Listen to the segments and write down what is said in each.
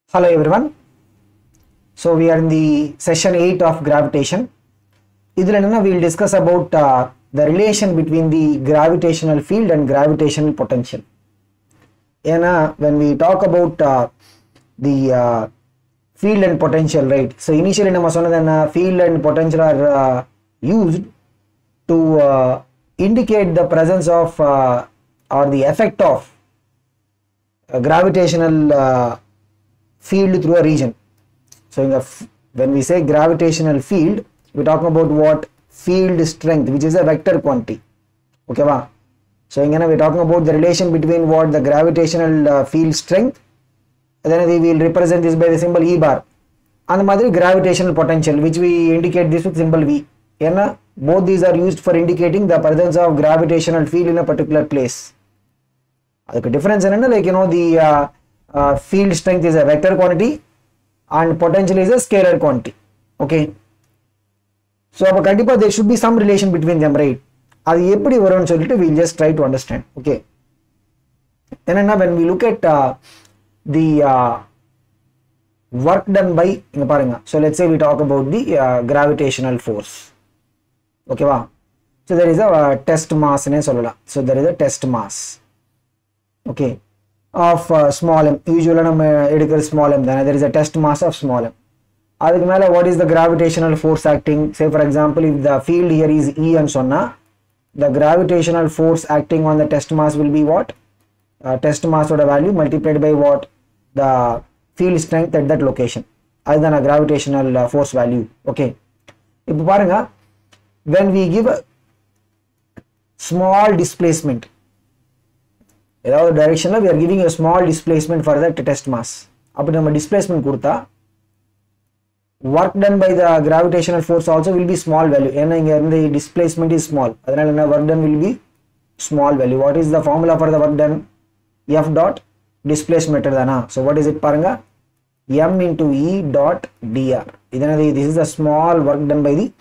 Hello everyone. So we are in the session 8 of gravitation. இதில் என்னன்னா we'll discuss about uh, the relation between the gravitational field and gravitational potential. ஏன்னா when we talk about uh, the uh, field and potential right so initially நம்ம சொன்னது என்ன field and potential are uh, used to uh, indicate the presence of uh, or the effect of a gravitational uh, field through a region. So in the f- when we say gravitational field, we're talking about what field strength, which is a vector quantity. Okay, va? So again, we're talking about the relation between what the gravitational uh, field strength, and then we will represent this by the symbol E bar. And the mother gravitational potential, which we indicate this with symbol V. ஏன்னா both these are used for indicating the presence of gravitational field in a particular place. அதுக்கு difference என்னன்னா like you know the field strength is a vector quantity and potential is a scalar quantity okay so அப்போ கண்டிப்பாக there should be some relation between them right அது எப்படி வரும்னு சொல்லிட்டு will just try to understand okay என்னன்னா when we look at the work done by இங்க பாருங்க so let's say we talk about the gravitational force ஓகேவா so there is a test மாஸ்னே சொல்லலாம் so there is a test mass okay of uh, small m usually நம்ம எடுக்கிற small m தானே there is a test mass of small m அதுக்கு மேல what is the gravitational force acting say for example if the field here is E ன்னு சொன்னா the gravitational force acting on the test mass will be what uh, test mass ஓட value multiplied by what the field strength at that location அதுதான் gravitational uh, force value okay இப்போ பாருங்க when we give a small displacement ஏதாவது டைரெக்ஷனில் we are giving a small displacement for that test mass அப்படி நம்ம displacement கொடுத்தா work done by the gravitational force also will be small value ஏன்னா இங்க இருந்து displacement is small அதனால என்ன work done will be small value what is the formula for the work done f dot displacement தானா so what is it பாருங்க m into e dot dr இதனது this is the small work done by the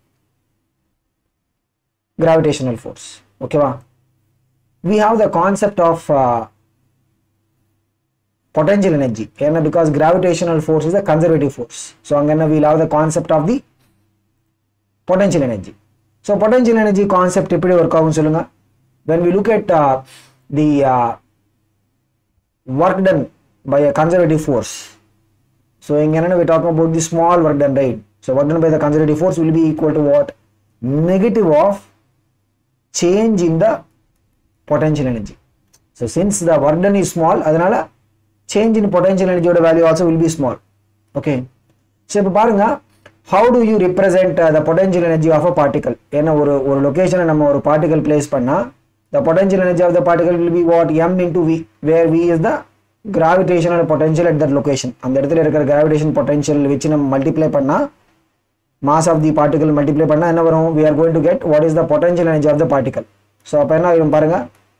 gravitational force ஓகேவா we have the concept of uh, potential energy ஏன்னா because gravitational force is a conservative force so அங்க we'll have the concept of the potential energy so potential energy concept எப்படி work ஆகும் சொல்லுங்க when we look at uh, the uh, work done by a conservative force so இங்க என்ன we talking about the small work done right so work done by the conservative force will be equal to what negative of change in the potential energy. So since the work done is small, அதனால change in potential energy ஓட value also will be small. Okay. So இப்போ பாருங்க how do you represent uh, the potential energy of a particle? ஏன்னா ஒரு ஒரு லொகேஷனை நம்ம ஒரு பார்ட்டிகல் பிளேஸ் பண்ணா the potential energy of the particle will be what m into v where v is the gravitational potential at that location அந்த இடத்துல இருக்கிற gravitation potential வச்சு நம்ம மல்டிப்ளை பண்ணா mass of the particle multiply பண்ணா என்ன வரும் we are going to get what is the potential energy of the particle so அப்போ என்ன ஆகும் பாருங்க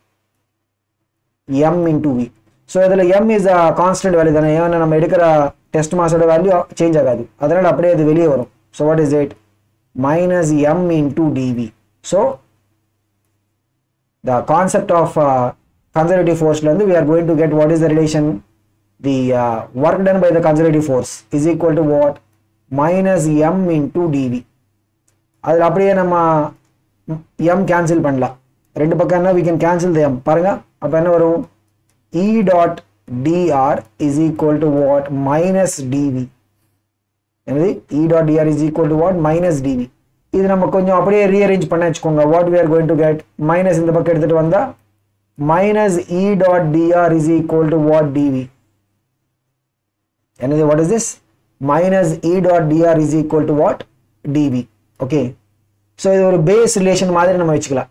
m into v ஸோ இதில் m is a constant value தானே ஏன்னா நம்ம எடுக்கிற டெஸ்ட் மாஸோட வேல்யூ சேஞ்ச் ஆகாது அதனால அப்படியே அது வெளியே வரும் so what is it minus m into dv so the concept of conservative ஃபோர்ஸ்லேருந்து we are going to get what is the relation the uh, work done by the conservative force is equal to what minus m into dv அதில் அப்படியே நம்ம m cancel பண்ணலாம் ரெண்டு பக்கம் என்ன we can cancel the m பாருங்க அப்போ என்ன வரும் e dot dr is equal to what minus dv என்னது e dot dr is equal to what minus dv இது நம்ம கொஞ்சம் அப்படியே ரீஅரேஞ்ச் பண்ண வச்சுக்கோங்க what we are going to get minus இந்த பக்கம் எடுத்துட்டு வந்தா minus e dot dr is equal to what dv என்னது what is this minus e dot dr is equal to what dv okay so இது ஒரு base relation மாதிரி நம்ம வச்சுக்கலாம்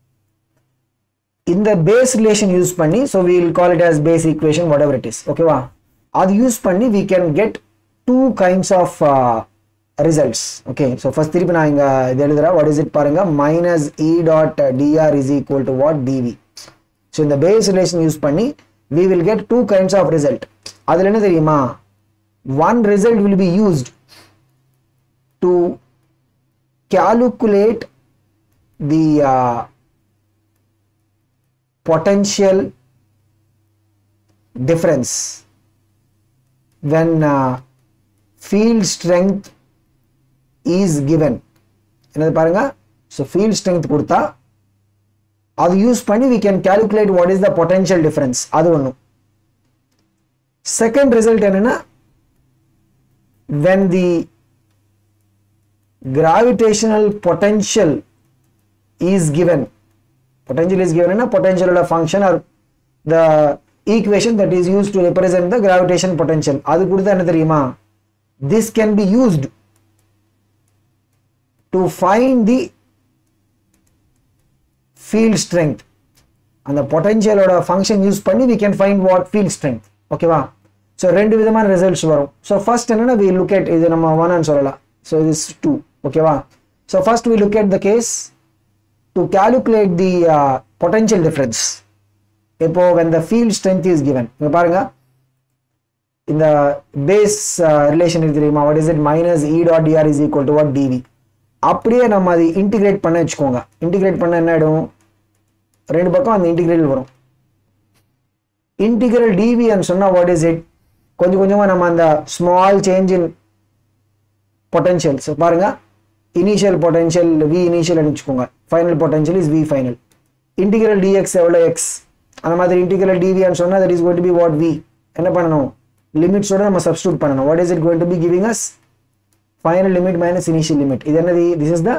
இந்த பேஸ் ரிலேஷன் யூஸ் பண்ணி so we'll call it as base equation whatever it is ஓகேவா அது யூஸ் பண்ணி we can get two kinds of results okay so first திருப்பி நான் இங்கே இது எழுதுறேன் வாட் இஸ் இட் பாருங்க minus E dot dr is equal to what dv so இந்த பேஸ் ரிலேஷன் யூஸ் பண்ணி we will get two kinds of result அதில் என்ன தெரியுமா one result will be used to calculate the uh, potential difference when uh, field strength is given என்னது பாருங்க so field strength கொடுத்தா அது use பண்ணி we can calculate what is the potential difference அது ஒன்றும் செகண்ட் ரிசல்ட் என்னன்னா when the gravitational potential is given potential is given in a potential of function or the equation that is used to represent the gravitation potential அது கொடுத்தா என்ன தெரியுமா this can be used to find the field strength அந்த பொட்டன்ஷியலோட function use பண்ணி we can find what field strength ஓகேவா so ரெண்டு விதமான ரிசல்ட்ஸ் வரும் ஸோ ஃபர்ஸ்ட் என்னன்னா வி லுக் அட் இது நம்ம ஒன்னு சொல்லலாம் ஸோ இஸ் டூ ஓகேவா so first we look at the case to calculate the potential difference இப்போ when the field strength is given இங்க பாருங்க இந்த பேஸ் ரிலேஷன் இருக்கு தெரியுமா what is it minus E dot dr is equal to what dv அப்படியே நம்ம அது integrate பண்ண வச்சுக்கோங்க இன்டிகிரேட் பண்ண என்ன ஆயிடும் ரெண்டு பக்கம் அந்த இன்டிகிரேட் வரும் இன்டிகிரல் டிவின்னு சொன்னால் வாட் இஸ் இட் கொஞ்சம் கொஞ்சமாக நம்ம அந்த ஸ்மால் சேஞ்ச் இன் பொட்டன்ஷியல்ஸ் பாருங்க இனிஷியல் பொட்டன்ஷியல் வி இனிஷியல் வச்சுக்கோங்க final potential is V final integral dx எவ்வளோ எக்ஸ் அந்த மாதிரி இன்டிகிரல் டிவின்னு சொன்னால் that is going to be what we என்ன பண்ணணும் லிமிட்ஸோட நம்ம சப்ஸ்டியூட் பண்ணணும் what is it going to be giving us final limit minus initial limit இது என்னது this is the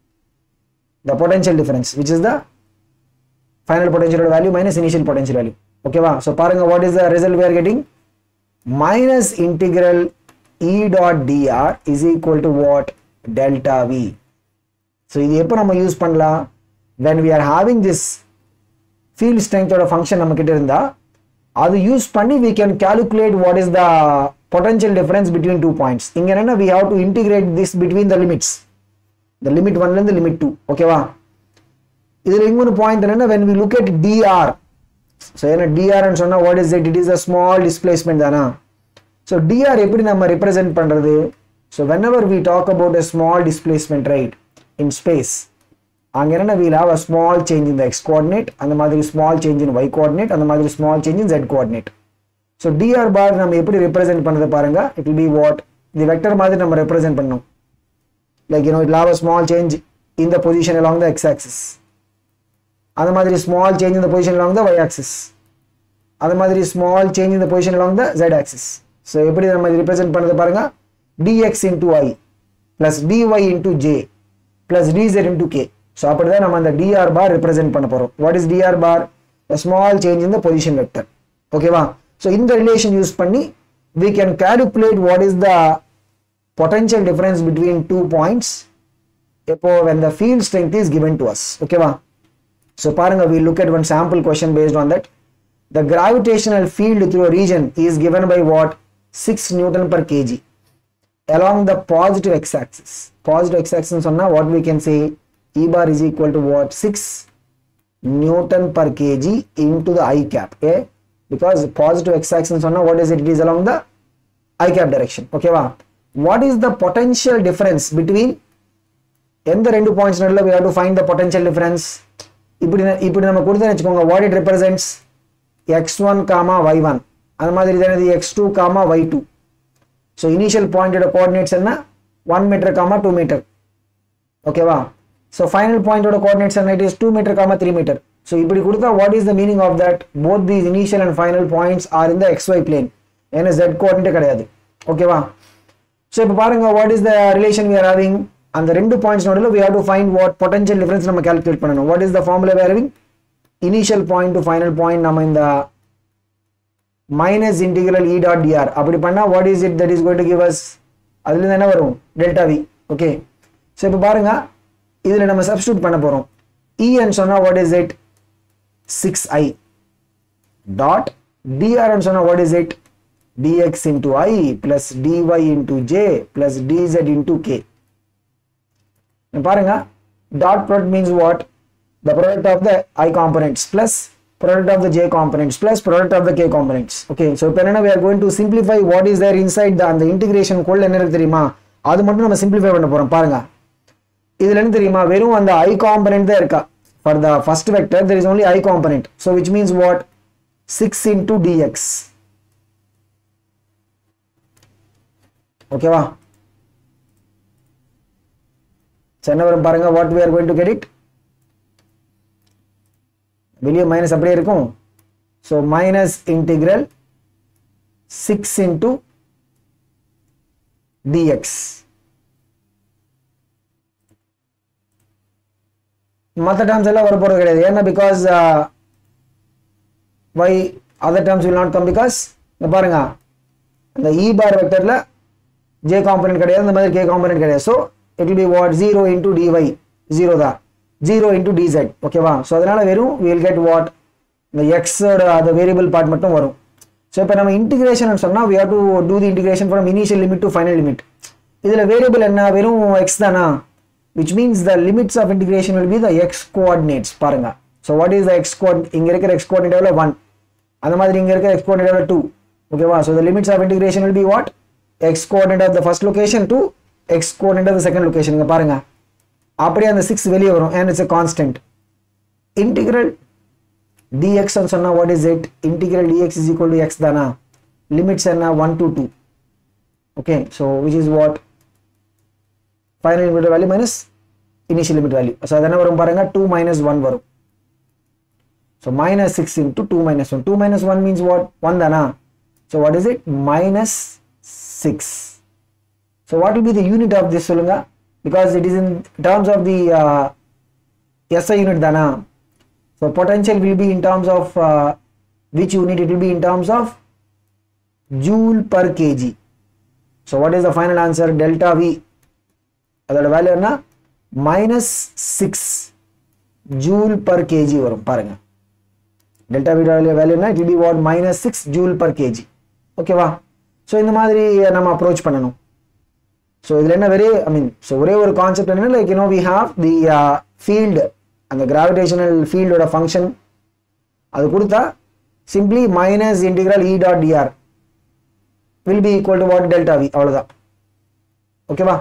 the potential difference which is the final பொட்டன்ஷியலோட value minus initial potential value ஓகேவா so பாருங்க what is the result we are getting minus integral e dot dr is equal to what delta v so இது எப்போ நம்ம use பண்ணலாம் when we are having this field strength ஓட function நம்ம கிட்ட இருந்தா அது யூஸ் பண்ணி we can calculate what is the potential difference between two points இங்க என்னன்னா we have to integrate this between the limits the limit 1 ல இருந்து limit 2 ஓகேவா இதுல இன்னொரு பாயிண்ட் என்னன்னா when we look at dr so ஏன்னா டிஆர்னு சொன்னால் what is it it is a small displacement தானா ஸோ டிஆர் எப்படி நம்ம ரெப்ரசென்ட் பண்ணுறது so whenever we talk about a small displacement right in space அங்கே என்ன we'll have a small change in the x coordinate அந்த மாதிரி small change in y coordinate அந்த மாதிரி small change in z coordinate so dr bar நம்ம எப்படி represent பண்ணது பாருங்க இட் வில் பி வாட் இது வெக்டர் மாதிரி நம்ம ரெப்ரசென்ட் பண்ணோம் like you know it have a small change in the position along the x axis அந்த மாதிரி ஸ்மால் சேஞ்ச் இந்த position along the y axis அது மாதிரி ஸ்மால் சேஞ்ச் இந்த position along the z axis so எப்படி நம்ம இது ரிப்ரசென்ட் பண்ணது பாருங்க dx into i plus dy into j plus dz into k ஸோ அப்படிதான் நம்ம அந்த dr bar ரெப்ரசென்ட் பண்ண போறோம் what is dr bar a small change in the position vector ஓகேவா ஸோ இந்த ரிலேஷன் யூஸ் பண்ணி we can calculate what is the potential difference between two points எப்போ when the field strength is given to us ஓகேவா So paranga we look at one sample question based on that. The gravitational field through a region is given by what? 6 Newton per kg along the positive x-axis. Positive x-axis சொன்னா what we can say E bar is equal to what? 6 Newton per kg into the i cap. Okay? Because positive x-axis சொன்னா what is it? It is along the i cap direction. Okay வா? What is the potential difference between எந்த ரெண்டு points நடுவில் we have to find the potential difference இப்படி இப்படி நம்ம கொடுத்து வச்சுக்கோங்க what it represents x one comma y one அந்த மாதிரி தானே x two comma y two so initial பாயிண்டோட கோஆர்டினேட்ஸ் என்ன one metre comma two metre ஓகேவா ஸோ ஃபைனல் பாயிண்டோட கோஆர்டினேட்ஸ் என்ன it is two metre comma three metre so இப்படி கொடுத்தா what is the meaning of that both the initial and final points are இந்த x y plane ஏன்னா z கோஆர்டினேட்டே கிடையாது ஓகேவா ஸோ இப்போ பாருங்க what is the relation we are having அந்த ரெண்டு பாயிண்ட்ஸ் நடுவில் we have to find what potential difference நம்ம calculate பண்ணணும் what is the formula we are having initial point to final point நம்ம இந்த minus integral e dot dr அப்படி பண்ணா what is it that is going to give us அதுல என்ன வரும் delta v okay so இப்போ பாருங்க இதுல நம்ம substitute பண்ண போறோம் e ன்னு சொன்னா what is it 6i dot dr ன்னு சொன்னா what is it dx into i plus dy into j plus dz into k பாருங்க dot product means what the product of the i components plus product of the j components plus product of the k components okay so இப்போ என்னன்னா we are going to simplify what is there inside the அந்த integration கோல் என்ன இருக்கு தெரியுமா அது மட்டும் நம்ம சிம்பிளிஃபை பண்ண போறோம் பாருங்க இதுல என்ன தெரியுமா வெறும் அந்த ஐ காம்பனன்ட் தான் இருக்கா for the first vector there is only i component so which means what 6 into dx ஓகேவா என்ன வரும் பாருங்க what we are going to get it வெளியே மைனஸ் அப்படியே இருக்கும் so minus integral six into dx மற்ற டேர்ம்ஸ் எல்லாம் வர போகிறது கிடையாது ஏன்னா because why other terms will not come because இந்த பாருங்க அந்த இ பார் வெக்டரில் ஜே காம்பனன்ட் கிடையாது இந்த மாதிரி கே காம்பனன்ட் கிடையாது so it will be what zero into dy zero தான் ஜீரோ இன்டூ டிசெட் ஓகேவா ஸோ அதனால வெறும் வில் கெட் வாட் இந்த எக்ஸோட அந்த வேரியபிள் பார்ட் மட்டும் வரும் ஸோ இப்போ நம்ம இன்டிகிரேஷன் சொன்னால் we have to do the integration from initial limit to final limit இதில் வேரியபிள் என்ன வெறும் எக்ஸ் தானா which means the limits of integration will be the x coordinates பாருங்க so what is the x coordinate இங்க இருக்கிற x coordinate எவ்வளோ 1 அந்த மாதிரி இங்க இருக்கிற x coordinate எவ்வளோ 2 ஓகேவா so the limits of integration will be what x coordinate of the first location to x coordinate of the second location இங்க பாருங்க அப்படியே அந்த 6 வெளியே வரும் and it's a constant integral dx ன்னு சொன்னா what is it integral dx is equal to x தானா limits என்ன 1 to 2 okay so which is what final limit value minus initial limit value so அது என்ன வரும் பாருங்க 2 minus 1 வரும் so minus 6 into 2 minus 1 2 minus 1 means what 1 தானா so what is it minus 6 so what will be the unit of this சொல்லுங்க because it is in terms of the uh, SI unit தானா so potential will be in terms of uh, which unit it will be in terms of joule per kg so what is the final answer delta v அதோட value என்ன minus six joule per kg வரும் பாருங்க delta வீட value என்ன it be what minus six joule per kg ஓகேவா so இந்த மாதிரி நம்ம அப்ரோச் பண்ணணும் ஸோ இதில் என்ன வெரி ஐ மீன் ஸோ ஒரே ஒரு கான்செப்ட் என்ன like you know we have the field அந்த கிராவிடேஷனல் ஃபீல்டோட ஃபங்க்ஷன் அது கொடுத்தா simply minus integral e dot dr will be equal to what delta v அவ்வளோதான் ஓகேவா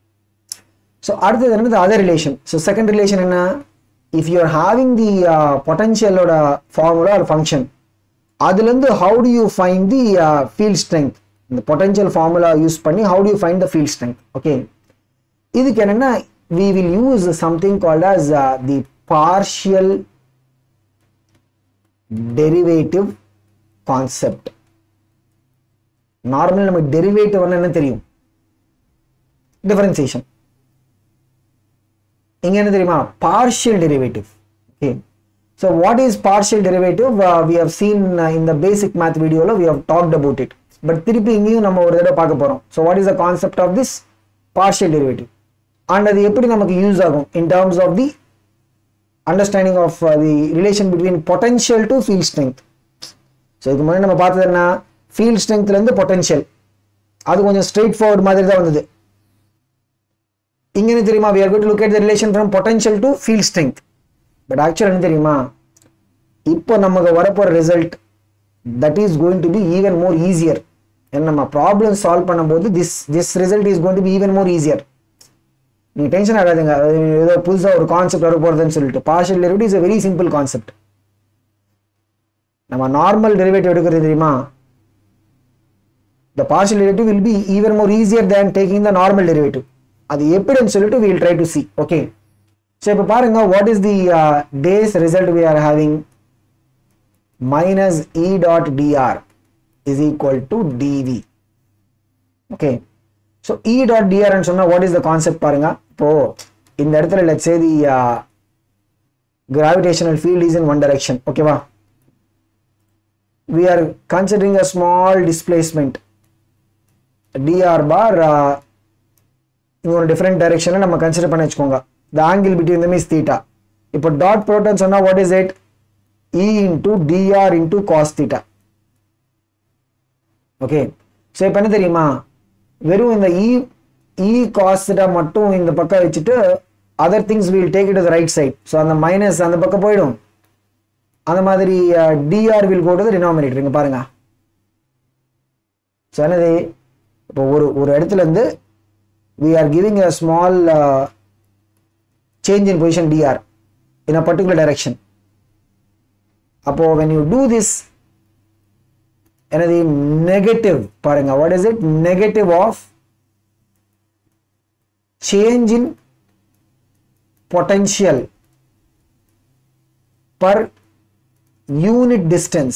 ஸோ அடுத்தது என்னது other relation so second relation என்ன if you are having the பொட்டன்ஷியலோட ஃபார்முலா ஒரு ஃபங்க்ஷன் அதுலேருந்து how do you find the field strength இந்த potential formula use பண்ணி how do you find the field strength okay இதுக்கு என்னென்னா we will use something called as the partial derivative concept normal நமக்கு derivative என்ன தெரியும் differentiation இங்க என்ன தெரியுமா partial derivative okay so what is partial derivative we have seen இந்த basic math வீடியோவில் we have talked about it but திருப்பி இங்கேயும் நம்ம ஒரு தடவை பார்க்க போகிறோம் so what is the concept of this partial derivative and அது எப்படி நமக்கு யூஸ் ஆகும் in terms of the understanding of the relation between potential to field strength so இதுக்கு முன்னாடி நம்ம பார்த்தது என்ன ஃபீல்ட் ஸ்ட்ரென்த்லேருந்து பொட்டன்ஷியல் அது கொஞ்சம் ஸ்ட்ரெயிட் ஃபார்வர்ட் மாதிரி தான் வந்தது இங்க என்ன தெரியுமா we are going to look at the relation from potential to field strength but actual என்ன தெரியுமா இப்போ நமக்கு வரப்போற result that is going to be even more easier நம்ம ப்ராப்ளம் சால்வ் பண்ணும்போது this this result is going to be even more easier நீங்க tension ஆகாதுங்க அது ஏதோ புதுசாக ஒரு கான்செப்ட் வர போகிறதுன்னு சொல்லிட்டு partial derivative is a very simple concept நம்ம நார்மல் டெரிவேட்டிவ் எடுக்கிறது தெரியுமா the partial derivative will be even more easier than taking the normal derivative அது எப்படின்னு சொல்லிட்டு we will try to see okay so இப்போ பாருங்க what is the uh, days result we are having minus e dot dr is equal to dv okay so e dot dr ன்னு சொன்னா what is the concept பாருங்க இப்போ இந்த இடத்துல let's say the uh, gravitational field is in one direction ஓகேவா we are considering a small displacement dr bar uh, இங்க ஒரு different டைரக்ஷன்ல நம்ம கன்சிடர் பண்ணி வச்சுக்கோங்க the angle between them is theta இப்போ டாட் ப்ரோட்டான் சொன்னா what is it e into dr into cos theta okay so இப்போ என்ன தெரியுமா வெறும் இந்த இ இ காஸ் தீட்டா மட்டும் இந்த பக்கம் வச்சுட்டு other things will take it right side so அந்த மைனஸ் அந்த பக்கம் போயிடும் அந்த மாதிரி dr will go to denominator இங்க பாருங்க ஸோ என்னது இப்போ ஒரு ஒரு இடத்துல இருந்து we are giving a small uh, change in position dr in a particular direction அப்போ when you do this எனது நெகட்டிவ் பாருங்க what is it negative of change in potential per unit distance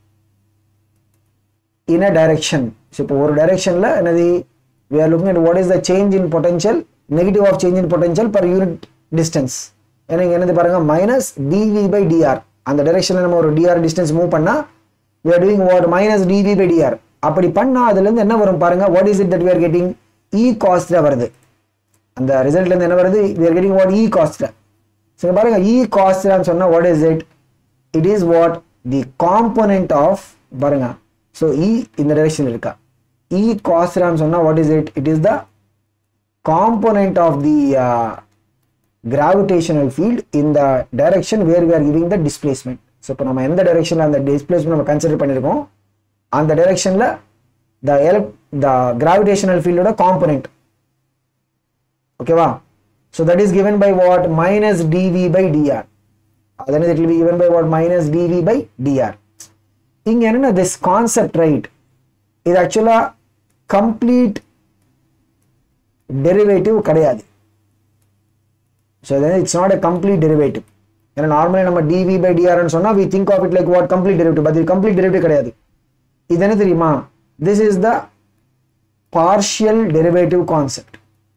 in a direction so இப்போ ஒரு directionல என்னது we are looking at what is the change in potential negative of change in potential per unit distance ஏன்னா இங்க என்னது பாருங்க minus dv by dr அந்த directionல நம்ம ஒரு dr distance மூவ் பண்ணா we are doing what minus dv by dr அப்படி பண்ணா அதுல இருந்து என்ன வரும் பாருங்க what is it that we are getting e cos theta வருது அந்த ரிசல்ட்ல இருந்து என்ன வருது we are getting what e cos theta so இங்க பாருங்க e cos theta ன்னு சொன்னா what is it it is what the component of பாருங்க so e இந்த direction இருக்கா e cos theta ன்னு சொன்னா what is it it is the component of the uh, gravitational field in the direction where we are giving the displacement so இப்போ நம்ம எந்த directionல அந்த displacement நம்ம consider பண்ணிருக்கோம் அந்த directionல the elect the gravitational field ஓட component ஓகேவா so that is given by what minus dv by dr then it will be given by what minus dv by dr இங்க என்னன்னா this concept right இது ஆக்சுவலா complete derivative கிடையாது so then it's not a complete derivative ஏன்னா normally நம்ம dv by டிஆர்னு சொன்னா we think of it like what complete derivative but இது கம்ப்ளீட் டெரிவேட்டிவ் கிடையாது இது என்ன தெரியுமா this is the partial derivative concept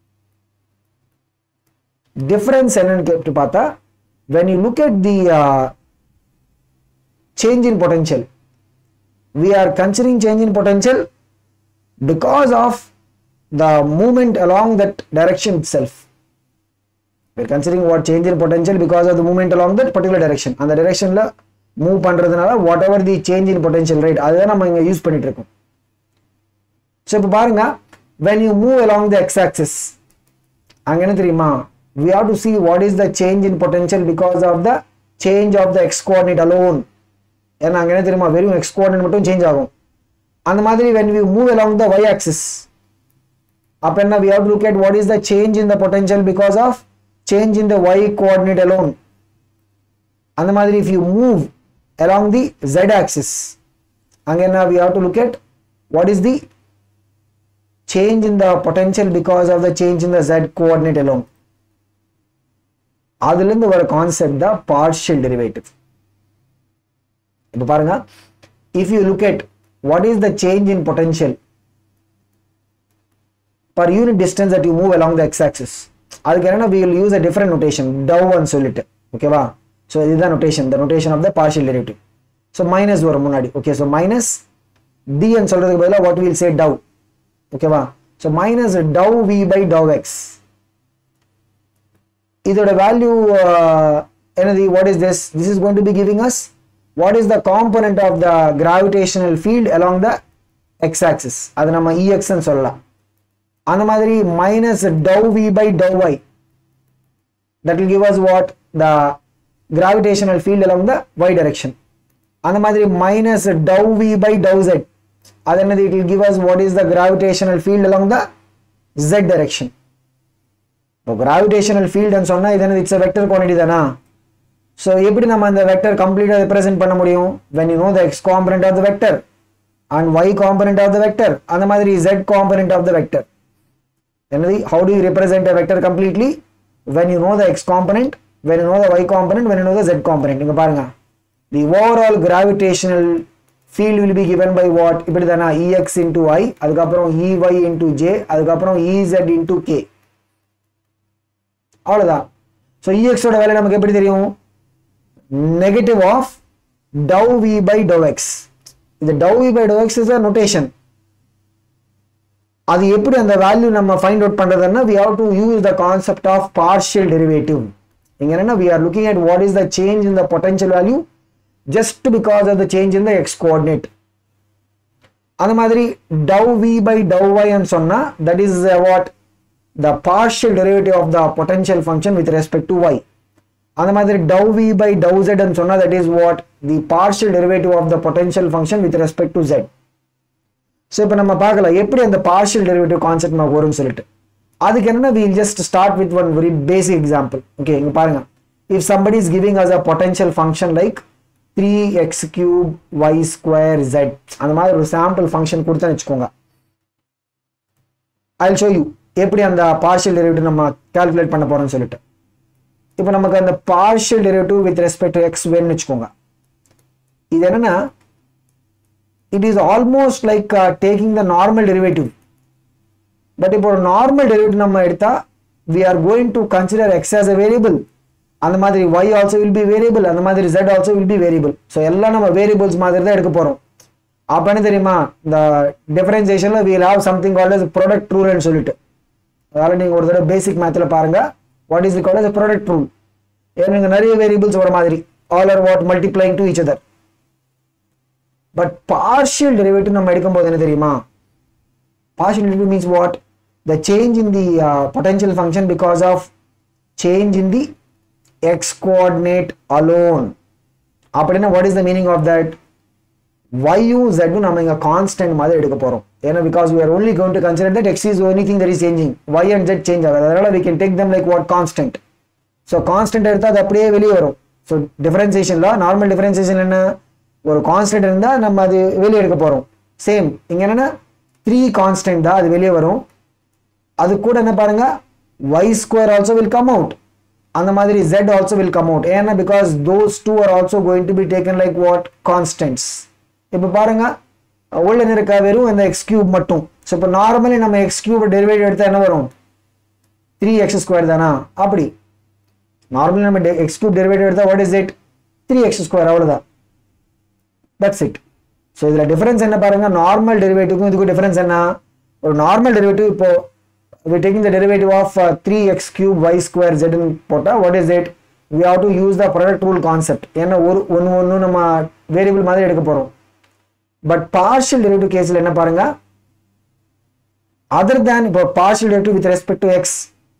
difference என்னன்னு கேட்டு பார்த்தா when you look at the uh, change in potential we are considering change in potential because of the movement along that direction itself we are considering what change in potential because of the movement along that particular direction அந்த directionல move பண்றதுனால whatever the change in potential right அதுதான் நம்ம இங்க use பண்ணிட்டு இருக்கோம் so இப்போ பாருங்க when you move along the x axis அங்க என்ன தெரியுமா we have to see what is the change in potential because of the change of the x coordinate alone ஏன்னா அங்க என்ன தெரியுமா வெறும் x coordinate மட்டும் சேஞ்ச் ஆகும் அந்த மாதிரி when we move along the y axis அப்ப என்ன we have to look at what is the change in the potential because of change in the y coordinate alone அந்த மாதிரி if you move along the z axis அங்க என்ன we have to look at what is the change in the potential because of the change in the z coordinate alone அதுல இருந்து வர concept தான் partial derivative இப்போ பாருங்க if you look at what is the change in potential per unit distance that you move along the x-axis அதுக்கு என்னன்னா we will use a different notation dow ன்னு சொல்லிட்டு ஓகேவா ஸோ இதுதான் notation the notation of the partial derivative so minus வரும் முன்னாடி okay so minus d ன்னு சொல்றதுக்கு பதிலாக what we will say dow ஓகேவா so minus dow v by dow x இதோட வேல்யூ என்னது what is this this is going to be giving us what is the component of the gravitational field along the x-axis அது நம்ம ex ன்னு சொல்லலாம் அந்த மாதிரி minus dow v by dow y that will give us what the gravitational field along the y direction அந்த மாதிரி minus dow v by dow z அது என்னது it will give us what is the gravitational field along the z direction இப்போ gravitational ஃபீல்டுன்னு சொன்னா இது என்னது it's vector quantity தானா ஸோ எப்படி நம்ம அந்த வெக்டர் கம்ப்ளீட்டாக ரெப்ரசென்ட் பண்ண முடியும் when you know the x component of the vector and y component of the vector அந்த மாதிரி z component of the vector என்னது how do you represent a vector completely when you know the x component when you know the y component when you know the z component இங்கே பாருங்க the overall gravitational field will be given by what இப்படி தானே e x into i அதுக்கப்புறம் e y into j அதுக்கப்புறம் e z into k அவ்வளோதான் so இஎக்ஸோட வேலை நமக்கு எப்படி தெரியும் negative of dow v by dow x இது dow v by dow x is a notation அது எப்படி அந்த வேல்யூ நம்ம ஃபைண்ட் அவுட் பண்றதுன்னா we have to use the concept of partial derivative இங்க என்னன்னா we are looking at what is the change in the potential value just because of the change in the x coordinate அந்த மாதிரி dow v by dow ஒய்ன்னு சொன்னா that is what the partial derivative of the potential function with respect to y அந்த மாதிரி dou v by dou z ன்னு சொன்னா that is what the partial derivative of the potential function with respect to z so இப்போ நம்ம பார்க்கலாம் எப்படி அந்த partial derivative concept நமக்கு வரும்னு சொல்லிட்டு அதுக்கு என்னன்னா we'll just start with one very basic example okay இங்க பாருங்க if somebody is giving us a potential function like three x cube y square z அந்த மாதிரி ஒரு சாம்பிள் ஃபங்க்ஷன் கொடுத்தேன்னு வச்சுக்கோங்க ஐ ஷோ யூ எப்படி அந்த பார்ஷியல் டெரிவேட்டிவ் நம்ம கால்குலேட் பண்ண போறோம்னு சொல்லிட்டு இப்போ நமக்கு அந்த partial derivative with respect to x வேணும்னு வச்சுக்கோங்க இது என்னன்னா it is almost like taking the normal derivative but இப்போ ஒரு நார்மல் டெரிவேட்டிவ் நம்ம எடுத்தா we are going to consider x as a variable அந்த மாதிரி y also will be variable அந்த மாதிரி z also will be variable so எல்லாம் நம்ம வேரியபிள்ஸ் மாதிரி தான் எடுக்க போறோம் அப்ப என்ன தெரியுமா இந்த டிஃபரன்சியேஷன்ல we'll have something called as product ரூல்னு சொல்லிட்டு அதனால நீங்க ஒரு தடவை பேசிக் மேத்ல பாருங்க what is called as product rule ஏன்னா இங்க நிறைய வேரியபிள்ஸ் வர மாதிரி all are what multiplying to each other but partial derivative நம்ம எடுக்கும்போது என்ன தெரியுமா partial derivative means what the change in the uh, potential function because of change in the x coordinate alone அப்படின்னா what is the meaning of that y u z ம் நம்ம இங்க constant மாதிரி எடுக்க போறோம் ஏன்னா because we are only going to consider that x is only thing that is changing y and z change ஆகாது அதனால we can take them like what constant so constant எடுத்தா அது அப்படியே வெளியே வரும் so differentiationல நார்மல் differentiation என்ன ஒரு constant இருந்தா நம்ம அது வெளியே எடுக்க போறோம் சேம் இங்க என்னன்னா த்ரீ கான்ஸ்டன்ட் தான் அது வெளியே வரும் அது கூட என்ன பாருங்க y square also will come out அந்த மாதிரி z also will come out ஏன்னா because those two are also going to be taken like what constants இப்போ பாருங்க உள்ள என்ன இருக்கா வெறும் இந்த எக்ஸ் கியூப் மட்டும் ஸோ இப்போ நார்மலி நம்ம எக்ஸ் கியூப் டெரிவேட்டிவ் எடுத்தா என்ன வரும் த்ரீ எக்ஸ் ஸ்கொயர் தானா அப்படி நார்மலி நம்ம எக்ஸ் கியூப் டெரிவேட்டிவ் எடுத்தா what is it three x square அவ்வளோதான் தட்ஸ் இட் ஸோ இதில் டிஃபரன்ஸ் என்ன பாருங்க நார்மல் டெரிவேட்டிவ்க்கும் இதுக்கும் டிஃபரன்ஸ் என்ன ஒரு நார்மல் டெரிவேட்டிவ் இப்போ we taking the derivative of uh, 3x cube y square z ன்னு போட்டா what is it we have to use the product rule concept ஏன்னா ஒரு ஒன்று ஒன்று நம்ம வேரியபிள் மாதிரி எடுக்க போறோம் பட் பார்ஷியல் டெரிவேட்டிவ் கேஸ்ல என்ன பாருங்க அதர் தேன் இப்போ partial derivative with respect to x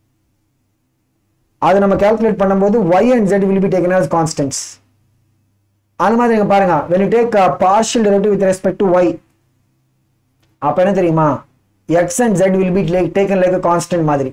அதை நம்ம கால்குலேட் பண்ணும்போது y and z will be taken as constants அந்த மாதிரி இங்க பாருங்க when you take a partial derivative with respect to y அப்ப என்ன தெரியுமா x and z will be like, taken like a constant மாதிரி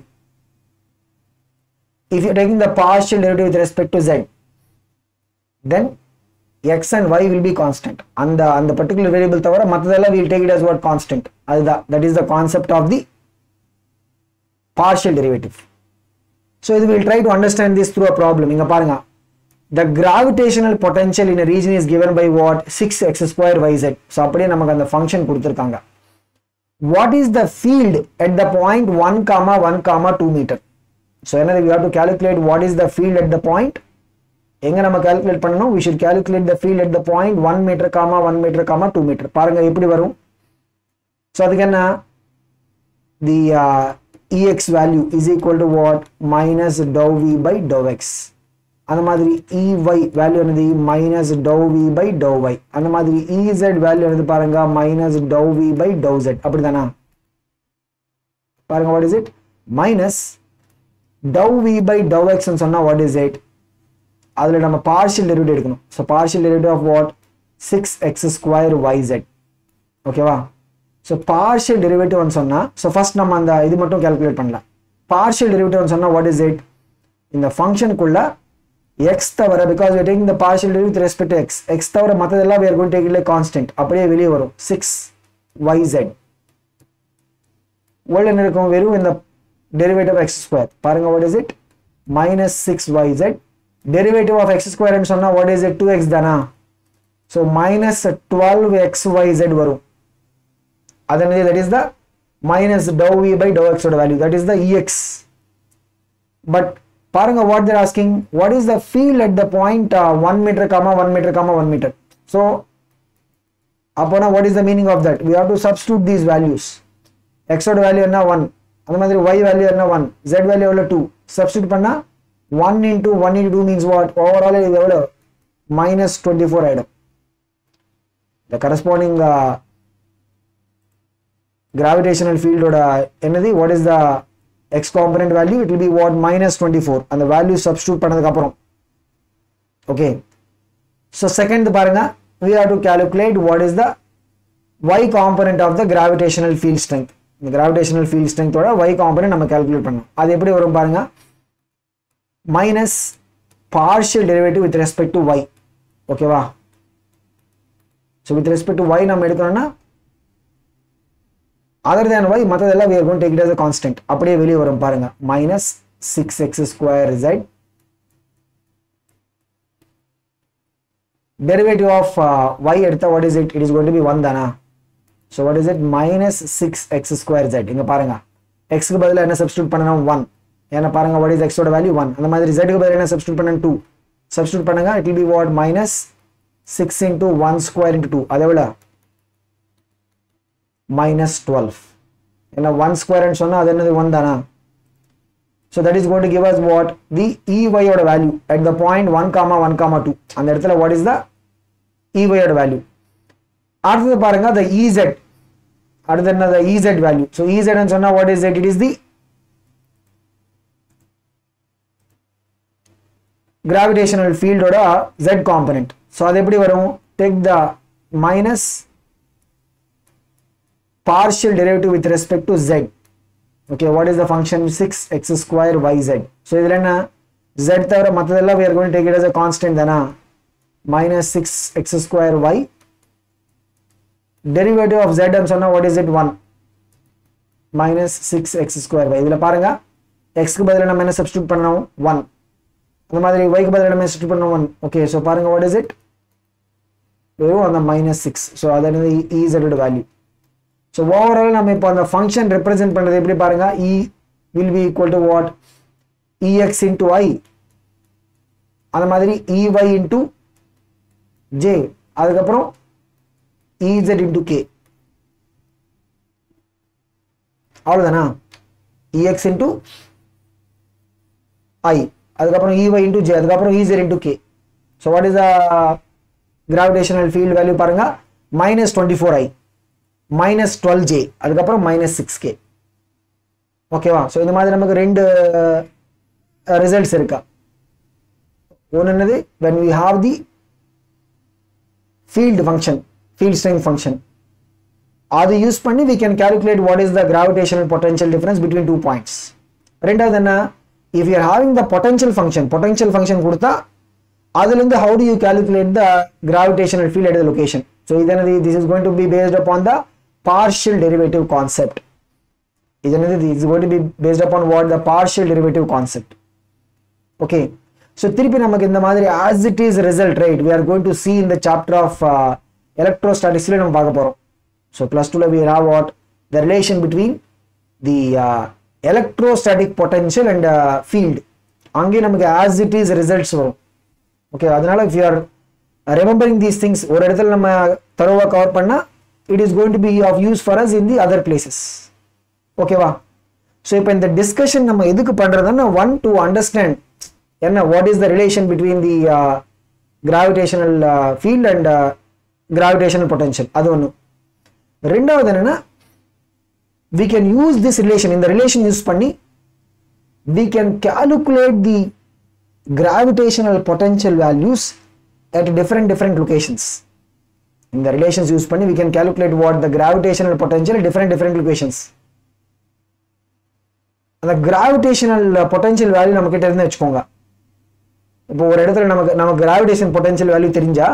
if you're taking the partial derivative with respect to z then x and y will be constant அந்த அந்த particular variable தவிர மத்ததெல்லாம் we'll take it as what constant அதுதான் that is the concept of the partial derivative so இது we'll try to understand this through a problem இங்க பாருங்க the gravitational potential in a region is given by what 6x square yz so அப்படியே நமக்கு அந்த function கொடுத்திருக்காங்க what is the field at the point 1 comma 1 comma 2 meter so என்னது we have to calculate what is the field at the point எங்க நம்ம calculate பண்ணணும் we should calculate the field at the point 1 meter comma 1 meter comma 2 meter பாருங்க எப்படி வரும் so அதுக்கு என்ன the uh, ex value is equal to what minus dou v by dou x அந்த மாதிரி ey வேல்யூ என்னது minus dow v by dow y அந்த மாதிரி ez வேல்யூ என்னது பாருங்க minus dow v by dow z அப்படிதானா பாருங்க what is it minus dow v by dow x சொன்னா வாட் இஸ் இட் அதுல நம்ம பார்ஷியல் டெரிவேட்டிவ் எடுக்கணும் so partial derivative of what six x square y z ஓகேவா ஸோ பார்ஷியல் டெரிவேட்டிவ்னு சொன்னா ஸோ ஃபர்ஸ்ட் நம்ம அந்த இது மட்டும் கால்குலேட் பண்ணலாம் பார்ஷியல் டெரிவேட்டிவ்னு சொன்னா வாட் இஸ் இட் இந்த ஃபங்க்ஷனுக்குள்ள x தவிர because we're taking the partial derivative with respect to x x தவிர மற்றதெல்லாம் we are going to take it like constant அப்படியே வெளியே வரும் 6 yz உள்ள என்ன இருக்கும் வெறும் இந்த derivative of x square பாருங்க what is it minus 6 yz derivative of x square ன்னு சொன்னா what is it 2x தானா so minus 12 xyz வரும் அது என்னது that is the minus dou v by dou x ஓட value that is the ex but பாருங்க what they're asking what is the field at the point uh, 1 meter comma 1 meter comma 1 meter so அப்போனா what is the meaning of that we have to substitute these values x ஓட value என்ன 1 அந்த மாதிரி y value என்ன 1 z value எவ்வளவு 2 substitute பண்ணா 1 into 1 into 2 means what overall இது எவ்வளவு minus 24 ஆயிடும் the corresponding uh, gravitational field ஓட என்னது what is the x component value it will be what minus 24 அந்த value substitute பண்ணதுக்கு அப்புறம் okay so second பாருங்க we have to calculate what is the y component of the gravitational field strength இந்த gravitational field strength ஓட y component நம்ம calculate பண்ணணும் அது எப்படி வரும் பாருங்க minus partial derivative with respect to y ஓகேவா so with respect to y நம்ம எடுக்கணும்னா அதர் தேன் ஒய் மற்றதெல்லாம் we are going to take it as a constant அப்படியே வெளியே வரும் பாருங்க minus six x square z derivative of uh, y எடுத்தா what is it it is going to be 1 தானா so what is it minus 6x square z இங்க பாருங்க x க்கு பதிலா என்ன substitute பண்ணனும் 1 ஏன்னா பாருங்க what is x ஓட வேல்யூ 1 அந்த மாதிரி z க்கு பதிலா என்ன substitute பண்ணனும் 2 substitute பண்ணுங்க it will be what minus 6 into 1 square into 2 அதை விட minus 12 ஏன்னா 1 square ன்னு சொன்னா அது என்னது 1 தானா so that is going to give us what the ey ஓட value at the point 1 comma 1 comma 2 அந்த இடத்துல what is the ey ஓட value அடுத்தது பாருங்க the ez அடுத்து என்ன the ez value so ez ன்னு சொன்னா what is it it is the gravitational field ஓட z component so அது எப்படி வரும் take the minus partial derivative with respect to z okay what is the function 6x square yz so இதுல என்ன z தவிர மத்ததெல்லாம் we are going to take it as a constant தானா minus 6x square y derivative of z ன்னு சொன்னா what is it 1 minus 6x square y இதுல பாருங்க x க்கு பதிலா நம்ம என்ன substitute பண்ணணும் 1 அந்த மாதிரி y க்கு பதிலா நம்ம substitute பண்ணணும் 1 okay so பாருங்க what is it வெறும் அந்த minus 6 so அது என்னது ez ஓட வேல்யூ ஸோ ஓவரால் நம்ம இப்போ அந்த ஃபங்க்ஷன் ரெப்ரசென்ட் பண்ணுறது எப்படி பாருங்க E will be equal to what E x into i அந்த மாதிரி இஒய் இன்டு ஜே அதுக்கப்புறம் இசட் இன்டு கே அவ்வளோதானா இஎக்ஸ் இன்டு ஐ அதுக்கப்புறம் இஒய் இன்டு ஜே அதுக்கப்புறம் z into k so what is the gravitational field value பாருங்க minus twenty four i minus twelve j அதுக்கப்புறம் minus six k ஓகேவா so இந்த மாதிரி நமக்கு ரெண்டு ரிசல்ட்ஸ் இருக்கா ஒன்று என்னது when we have the field function field strength function அது யூஸ் பண்ணி we can calculate what is the gravitational potential difference between two points ரெண்டாவது என்ன if you're having the potential function potential function கொடுத்தா அதுலேருந்து how do you calculate the gravitational field at the location so இது என்னது this is going to be based upon the partial derivative concept இது என்னது is going to be based upon what the partial derivative concept okay so திருப்பி நமக்கு இந்த மாதிரி as it is result right we are going to see in the chapter of uh, electrostatics ல நம்ம பார்க்க போறோம் so plus 2 ல we have what the relation between the uh, electrostatic potential and uh, field அங்கே நமக்கு as it is results வரும் okay அதனால if you are remembering these things ஒரு இடத்துல நம்ம தரோவா கவர் பண்ணா it is going to be of use for us in the other places ஓகேவா ஸோ இப்போ இந்த டிஸ்கஷன் நம்ம எதுக்கு பண்ணுறதுன்னா ஒன் டு அண்டர்ஸ்டாண்ட் என்ன what is the relation between the gravitational field and gravitational potential அது ஒன்று ரெண்டாவது என்னன்னா we can use this relation இந்த ரிலேஷன் யூஸ் பண்ணி we can calculate the gravitational potential values at different different locations இந்த relations use பண்ணி we can calculate what the gravitational potential at different different locations அந்த gravitational potential value நம்ம கிட்ட இருந்து வச்சுக்கோங்க இப்போ ஒரு இடத்துல நமக்கு நமக்கு கிராவிடேஷன் பொட்டன்ஷியல் வேல்யூ தெரிஞ்சா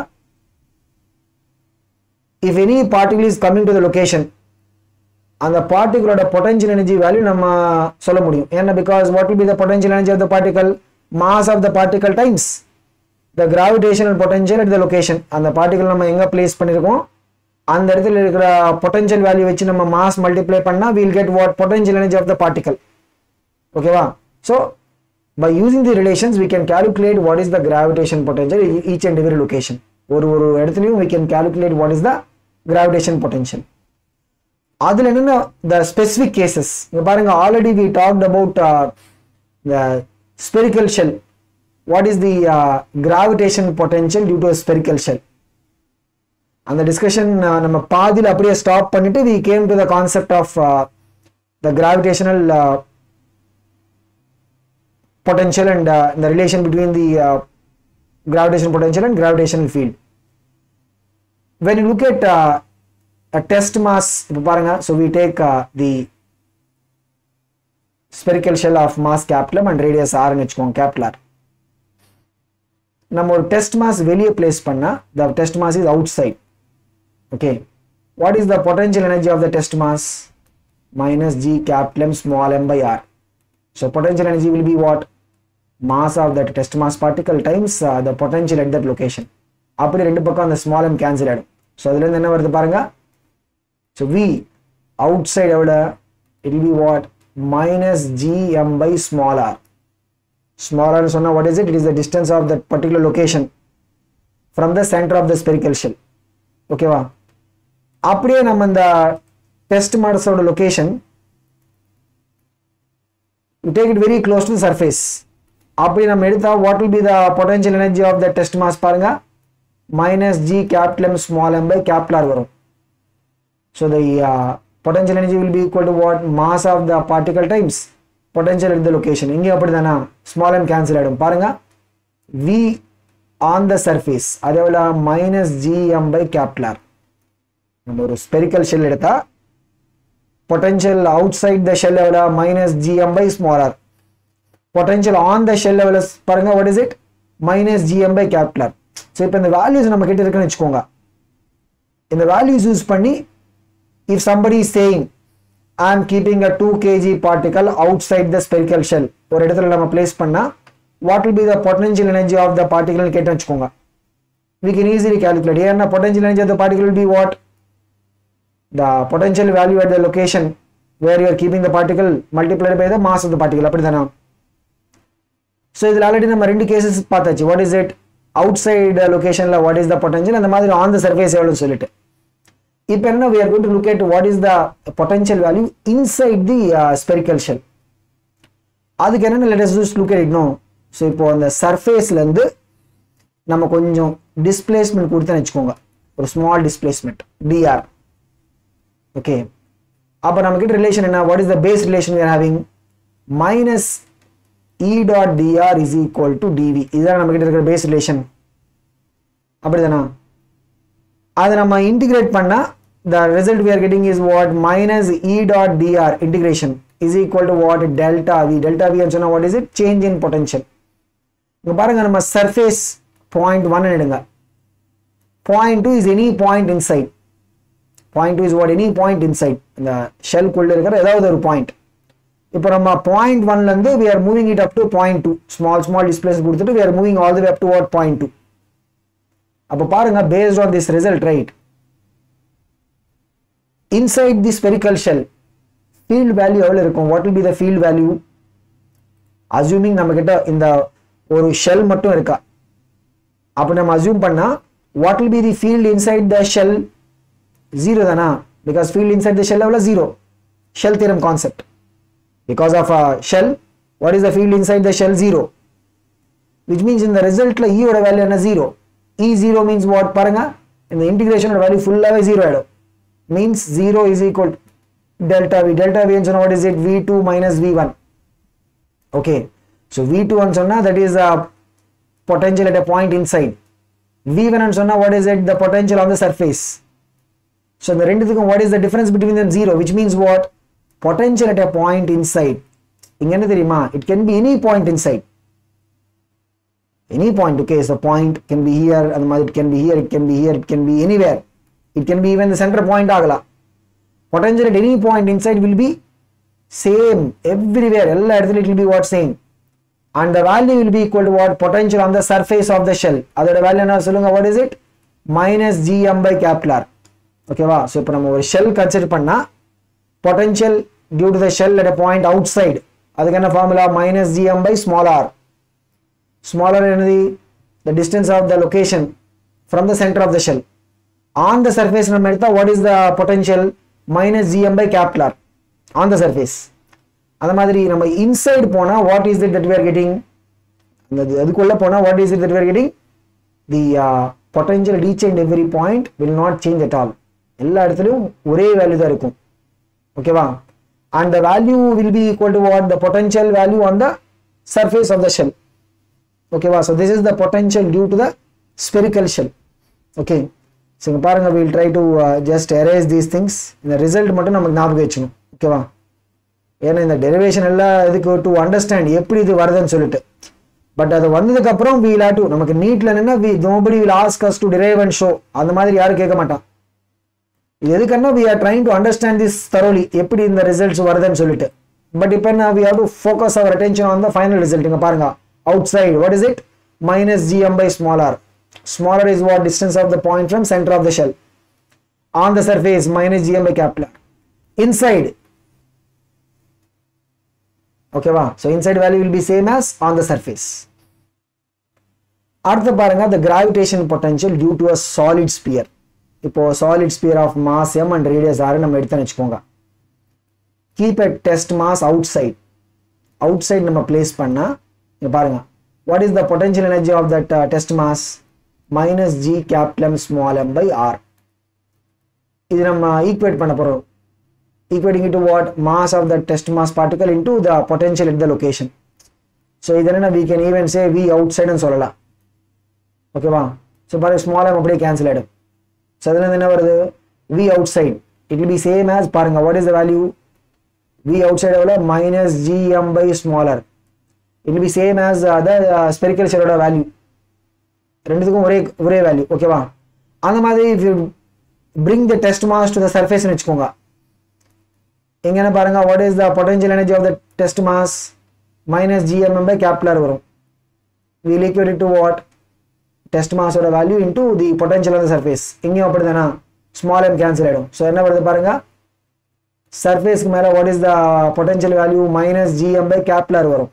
if any particle is coming to the location அந்த பார்ட்டிகளோட பொட்டன்ஷியல் எனர்ஜி வேல்யூ நம்ம சொல்ல முடியும் ஏன்னா because what will be the potential energy of the particle mass of the particle times the gravitational potential at the location அந்த particle நம்ம எங்கே place பண்ணியிருக்கோம் அந்த இடத்துல இருக்கிற பொட்டன்ஷியல் வேல்யூ வச்சு நம்ம மாஸ் மல்டிப்ளை பண்ணால் we'll get what potential energy of the particle ஓகேவா so by using the relations we can calculate what is the gravitation potential each and every location ஒரு ஒரு இடத்துலையும் we can calculate what is the gravitation potential அதில் என்னென்ன the specific cases இங்கே பாருங்க already we talked about the spherical shell what is the gravitation potential due to spherical shell அந்த discussion நம்ம பாதியில் அப்படியே ஸ்டாப் பண்ணிட்டு we came to the concept of the gravitational potential and uh, the relation between the uh, gravitation potential and gravitational field. When you look at uh, a test mass, இப்போ பாருங்க so we take uh, the spherical shell of mass capital and radius r னு வச்சுக்கோங்க capital R. நம்ம ஒரு test mass வெளியே place பண்ணா the test mass is outside okay what is the potential energy of the test mass minus g capital M small m by r. So potential energy will be what? Mass of that test mass particle times uh, the potential at that location. அப்படி ரெண்டு பக்கம் அந்த small m cancel ஆகிடும் so அதுலேருந்து என்ன வருது பாருங்க so we outside எவ்வளோ it be what minus GM by small r small ஆர்னு சொன்னால் what is it it is the distance of that particular location from the centre of the spherical shell ஓகேவா அப்படியே நம்ம இந்த test மாடஸோட location you take it very close to the surface அப்படி நம்ம எடுத்தா what will be the potential energy of the test mass பாருங்க minus g capital M small m by capital R வரும் so the uh, potential energy will be equal to what mass of the particle times potential at the location இங்கே அப்படிதானா small m cancel ஆயிடும் பாருங்க v on the surface அதே போல minus gm by capital R நம்ம ஒரு spherical shell எடுத்தா potential outside the shell எவ்வளோ minus gm by small r potential on the shell எவ்வளோ பாருங்க what is it minus gm by capital R so இப்போ இந்த வேல்யூஸ் நம்ம கிட்ட இருக்குன்னு வச்சுக்கோங்க இந்த வேல்யூஸ் யூஸ் பண்ணி if somebody is saying I am keeping a 2 kg particle outside the spherical shell ஒரு இடத்துல நம்ம place பண்ணா what will be the potential energy of the particle னு கேட்டு வச்சுக்கோங்க we can easily calculate ஏன்னா potential energy of the particle will be what the potential value at the location where you are keeping the particle multiplied by the mass of the particle அப்படிதானா so இதில் already நம்ம ரெண்டு cases பார்த்தாச்சு what is it outside லொகேஷனில் what is the potential அந்த மாதிரி on the surface எவ்வளோன்னு சொல்லிட்டு இப்போ என்ன we are going to look at what is the potential value inside the uh, spherical shell அதுக்கு என்னென்ன let us just look at it no so இப்போ அந்த சர்ஃபேஸ்லேருந்து நம்ம கொஞ்சம் டிஸ்பிளேஸ்மெண்ட் கொடுத்தேன்னு வச்சுக்கோங்க ஒரு ஸ்மால் டிஸ்பிளேஸ்மெண்ட் டிஆர் ஓகே அப்போ நம்ம கிட்ட ரிலேஷன் என்ன what is the base relation we are having minus E dot dr is equal to dV இதுதான் நம்ம கிட்ட இருக்கிற பேஸ் ரிலேஷன் அப்படிதானா அதை நம்ம இன்டிகிரேட் பண்ணா the result we are getting is what minus e dot dr integration is equal to what delta v delta v ன்னு சொன்னா what is it change in potential இங்க பாருங்க நம்ம surface point 1 எடுங்க point 2 is any point inside point 2 is what any point inside இந்த shell குள்ள இருக்கிற ஏதாவது ஒரு பாயிண்ட் இப்போ நம்ம பாயிண்ட் ஒன்ல இருந்து we are moving it up to point 2 small small displacement கொடுத்துட்டு we are moving all the way up to what point 2 அப்போ பாருங்க based on this result right inside the spherical shell field value எவ்வளவு இருக்கும் what will be the field value assuming நம்ம கிட்ட இந்த ஒரு shell மட்டும் இருக்கா அப்ப நம்ம அசியூம் பண்ணா what will be the field inside the shell zero தானா because field inside the shell எவ்வளவு zero shell theorem concept because of a shell what is the field inside the shell zero which means in the resultல e ஓட value என்ன zero e zero means what பாருங்க இந்த integration ஓட value ஃபுல்லாவே zero ஆயிடும் means 0 is equal to delta v delta v and so what is it v2 minus v1 okay so v2 and so now that is a potential at a point inside v1 and so now what is it the potential on the surface so the ரெண்டுத்துக்கும் what is the difference between them zero which means what potential at a point inside இங்க என்ன தெரியுமா it can be any point inside any point okay so point can be here அந்த மாதிரி it can be here it can be here it can be anywhere it can be even the center point ஆகலாம் potential at any point inside will be same everywhere எல்லா இடத்துலயும் it will be what same and the value will be equal to what potential on the surface of the shell அதோட value என்ன சொல்லுங்க what is it minus gm by capital R ஓகேவா so இப்போ நம்ம ஒரு shell consider பண்ணா potential due to the shell at a point outside அதுக்கு என்ன formula minus gm by small r smaller என்னது the distance of the location from the center of the shell on the surface நம்ம எடுத்தா what is the potential minus gm by capital R on the surface அந்த மாதிரி நம்ம inside போனா what is it that we are getting அந்த அதுக்குள்ள போனா what is it that we are getting the uh, potential at each and every point will not change at all எல்லா இடத்துலயும் ஒரே வேல்யூ தான் இருக்கும் ஓகேவா and the value will be equal to what the potential value on the surface of the shell ஓகேவா so this is the potential due to the spherical shell okay so இங்கே பாருங்க will try to just erase these things இந்த result மட்டும் நமக்கு ஞாபகம் வச்சுக்கணும் ஓகேவா ஏன்னா இந்த டெரிவேஷன் எல்லாம் இதுக்கு டு அண்டர்ஸ்டாண்ட் எப்படி இது வருதுன்னு சொல்லிட்டு பட் அது வந்ததுக்கு அப்புறம் வீல் டு நமக்கு நீட்ல நின்னா we nobody will ask us to derive and show அந்த மாதிரி யாரும் கேட்க மாட்டான் இது எதுக்குன்னா we are trying to understand this thoroughly எப்படி இந்த ரிசல்ட்ஸ் வருதுன்னு சொல்லிட்டு பட் இப்போ என்ன we have to focus our attention on the final result இங்க பாருங்க outside what is it minus GM by small r small r is what distance of the point from centre of the shell on the surface minus GM by capital R inside ஓகேவா so inside value will be same as on the surface அடுத்து பாருங்க the gravitation potential due to a solid sphere இப்போ solid sphere of mass M and radius R நம்ம எடுத்து வச்சுக்கோங்க keep a test mass outside outside நம்ம place பண்ணா இங்க பாருங்க what is the potential energy of that test mass minus G capital M small m by R இது நம்ம equate பண்ண போறோம் equating it to what mass of the test mass particle into the potential at the location so இதனை we can even say v outside னு சொல்லலாம் ஓகேவா so பாருங்க small m அப்படியே கேன்சல் ஆகிடும் ஸோ அதில் என்ன வருது v outside it will be same as பாருங்க what is the value v outside எவ்வளோ மைனஸ் gm by smaller it will be same as uh, the uh, spherical shell ஓட வேல்யூ ரெண்டுத்துக்கும் ஒரே ஒரே வேல்யூ ஓகேவா அந்த மாதிரி if you bring the test mass to the surface னு வச்சுக்கோங்க இங்க என்ன பாருங்க what is the potential energy of the test mass minus GMm by capital R வரும் we'll equate to what test மாஸோட value into the potential of the surface இங்கேயும் அப்படிதானா small m cancel ஆகிடும் ஸோ என்ன வருது பாருங்க சர்ஃபேஸ்க்கு மேலே what is the potential value minus GM by capital R வரும்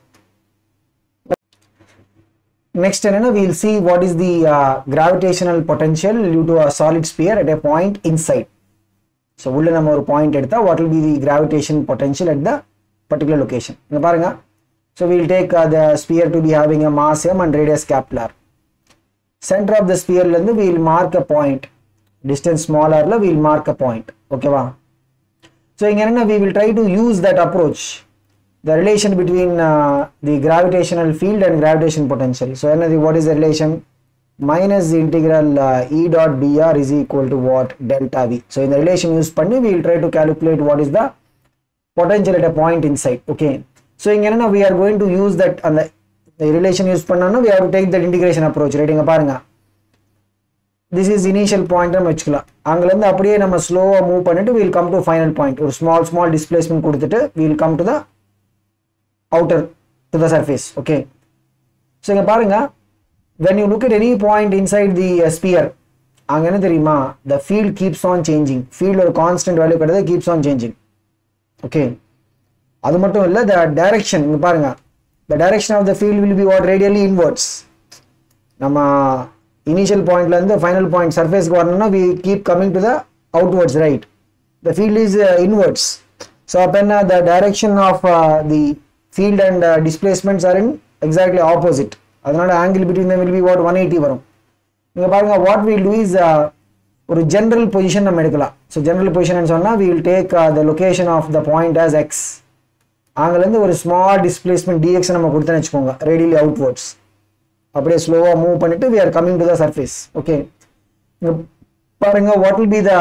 நெக்ஸ்ட் என்னன்னா we'll see what is the gravitational potential due to a solid sphere at a point inside so உள்ள நம்ம ஒரு பாயிண்ட் எடுத்தா what will be the gravitation potential at the particular location இங்க பாருங்க so we'll take the sphere to be having a mass M and radius capital R centre of the ஸ்பியர்லேருந்து we'll mark a point distance ஸ்மாலரில் we'll mark a point ஓகேவா so இங்கே என்ன we will try to use that approach the relation between the gravitational field and gravitation potential so என்னது what is the relation minus the integral uh, E dot dr is equal to what delta V. So in the relation use பண்ணி we will try to calculate what is the potential at a point inside. Okay. So இங்க என்னன்னா we are going to use that அந்த relation use பண்ணோம்னா we have to take that integration approach. Right இங்க பாருங்க this is initial point நம்ம வச்சுக்கலாம் அங்கலேருந்து அப்படியே நம்ம ஸ்லோவாக மூவ் பண்ணிட்டு we'll come to final point ஒரு small small displacement கொடுத்துட்டு we'll come to the outer to the surface. Okay. So இங்க பாருங்க when you look at any point inside the uh, sphere அங்க என்ன தெரியுமா the field keeps on changing field ஒரு constant value கிடையாது keeps on changing okay அது மட்டும் இல்ல the direction இங்க பாருங்க the direction of the field will be what radially inwards நம்ம initial pointல இருந்து final point surfaceக்கு வரணும்னா we keep coming to the outwards right the field is uh, inwards so அப்ப என்ன the direction of uh, the field and uh, displacements are in exactly opposite அதனால angle between them will be what 180 வரும் இங்க பாருங்க what will do is ஒரு general position நம்ம எடுக்கலாம் so general position சொன்னா we will take uh, the location of the point as x அங்கலேருந்து ஒரு ஸ்மால் டிஸ்பிளேஸ்மெண்ட் dx நம்ம கொடுத்தேன்னு வச்சுக்கோங்க ரேடியலி அவுட்வர்ட்ஸ் அப்படியே ஸ்லோவாக மூவ் பண்ணிட்டு we are coming to the surface okay பாருங்க what will be the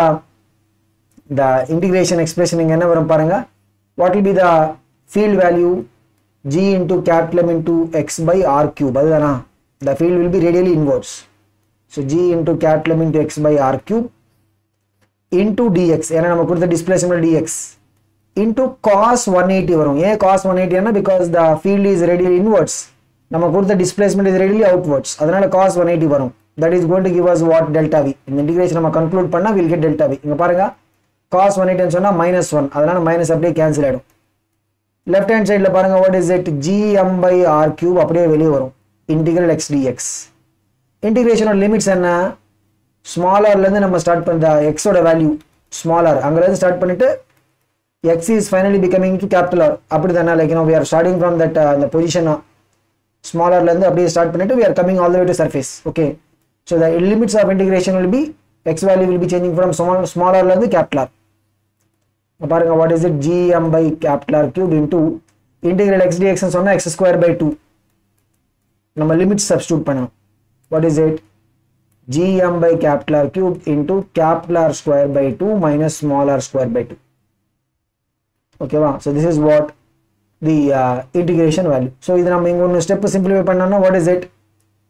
the integration expression இங்கே என்ன வரும் பாருங்க what will be the field value g into capital M into x by r cube அதுதானா the field will be radially inwards so g into capital M into x by r cube into dx ஏன்னா நம்ம கொடுத்த displacement dx into cos 180 வரும் ஏன் cos 180 ஏன்னா because the field is radially inwards நம்ம கொடுத்த displacement is radially outwards அதனால cos 180 வரும் that is going to give us what delta v இந்த integration நம்ம conclude பண்ணா we'll get delta v இங்க பாருங்க cos 180 சொன்னா minus 1 அதனால minus அப்படியே cancel ஆயிடும் லெஃப்ட் ஹேண்ட் சைடில் பாருங்க what is it GM by R cube அப்படியே வெளியே வரும் இன்டிகிரல் எக்ஸ் டிஎக்ஸ் இன்டிகிரேஷனோட லிமிட்ஸ் என்ன ஸ்மாலர்லேருந்து நம்ம ஸ்டார்ட் பண்ணுற எக்ஸோட வேல்யூ ஸ்மாலர் அங்கேருந்து ஸ்டார்ட் பண்ணிட்டு x is finally becoming to capital R அப்படி தானே like no we are starting from that அந்த பொசிஷன் ஸ்மாலர்லேருந்து அப்படியே ஸ்டார்ட் பண்ணிட்டு we are coming all the way to surface okay so the limits of integration will be x value will be changing from small ஸ்மாலர்லேருந்து capital R பாருங்க what is it GM by capital R cube into integral x dx சொன்னா x square by two நம்ம limit substitute பண்ணணும் what is it gm by capital R cube into capital R square by 2 minus small r square by 2 ஓகேவா so this is what the integration value so இது நம்ம இங்கே ஒன்று step simplify பண்ணோம்னா what is it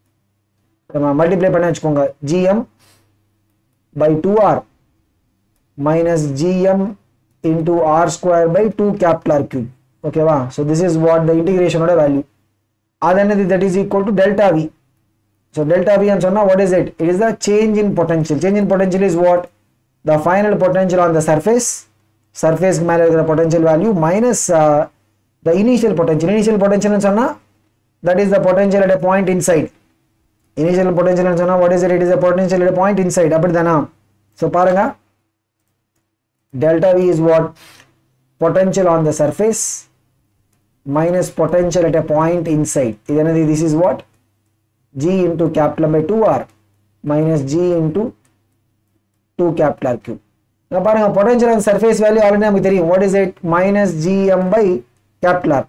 நம்ம multiply பண்ண வச்சுக்கோங்க GM by two R minus gm into r square by 2 capital R cube. ஓகேவா so this is what the இன்டிகிரேஷனோட வேல்யூ அது என்னது that is equal to delta V so delta வின்னு சொன்னால் what is it it is the change in potential change in potential is what the final potential on the surface சர்ஃபேஸ்க்கு மேலே இருக்கிற potential value minus the initial potential initial பொட்டன்ஷியல்னு சொன்னால் that is the potential at a point inside initial potential சொன்னால் what is it it is a potential at a point inside அப்படி தானா so பாருங்க delta v is what potential on the surface minus potential at a point inside இது என்னது this is what g into capital M by 2r minus g into 2 capital R cube இங்க பாருங்க potential on surface value already நமக்கு தெரியும் what is it minus gm by capital R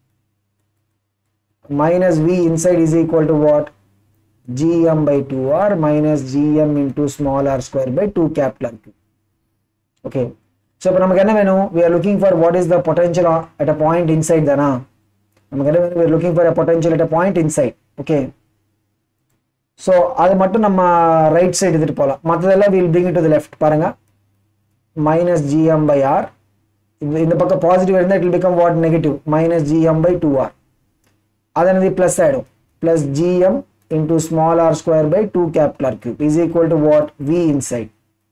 minus v inside is equal to what gm by 2r minus gm into small r square by 2 capital R cube okay so இப்போ நமக்கு என்ன வேணும் we are looking for what is the potential at a point inside தானா நமக்கு என்ன வேணும் we are looking for a potential at a point inside okay so அது மட்டும் நம்ம ரைட் சைடு எடுத்துகிட்டு போகலாம் மற்றதெல்லாம் will bring to the left பாருங்க மைனஸ் ஜிஎம் பை ஆர் இந்த பக்கம் பாசிட்டிவ் இருந்தால் it will become what negative minus GM by two R அது என்னது ப்ளஸ் ஆகிடும் plus GM into small R square by two capital R cube is equal to what we inside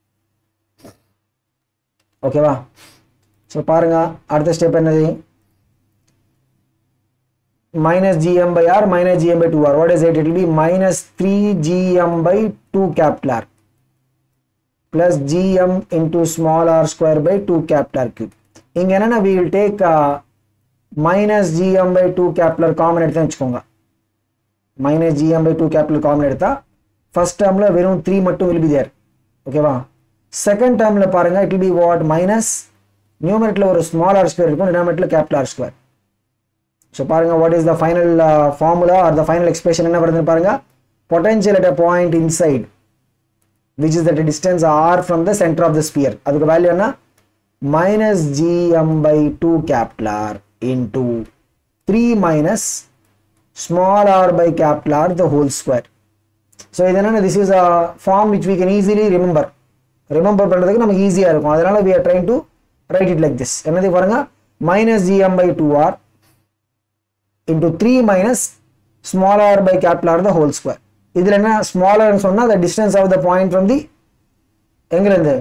ஓகேவா so பாருங்க அடுத்த step என்னது minus gm by r minus gm by 2r what is it it will be minus 3 gm by 2 capital r plus gm into small r square by 2 capital r cube இங்க என்னன்னா we will take uh, minus gm by 2 capital r common எடுத்து வச்சுக்கோங்க minus gm by 2 capital common எடுத்தா first termல வெறும் 3 மட்டும் will be there ஓகேவா second டேர்ம்ல பாருங்க it will be what minus நியூமரேட்டர்ல ஒரு ஸ்மால் ஆர் ஸ்கொயர் இருக்கும் டினாமினேட்டர்ல கேபிட்டல் ஆர் ஸ்கொயர் ஸோ பாருங்க what is the final formula or the final expression என்ன வருதுன்னு பாருங்க potential at a point inside which is that distance R from the centre of the sphere அதுக்கு value என்ன minus GM by two capital R into three minus small R by capital R the whole square so இது என்னன்னா this is a form which we can easily remember remember பண்ணுறதுக்கு நமக்கு ஈஸியாக இருக்கும் அதனால we are trying to write it like this என்னது பாருங்க minus GM by two R into 3 minus small r by capital R the whole square. இதில் என்ன ஸ்மாலர்னு சொன்னால் the distance of the point from the எங்கிருந்து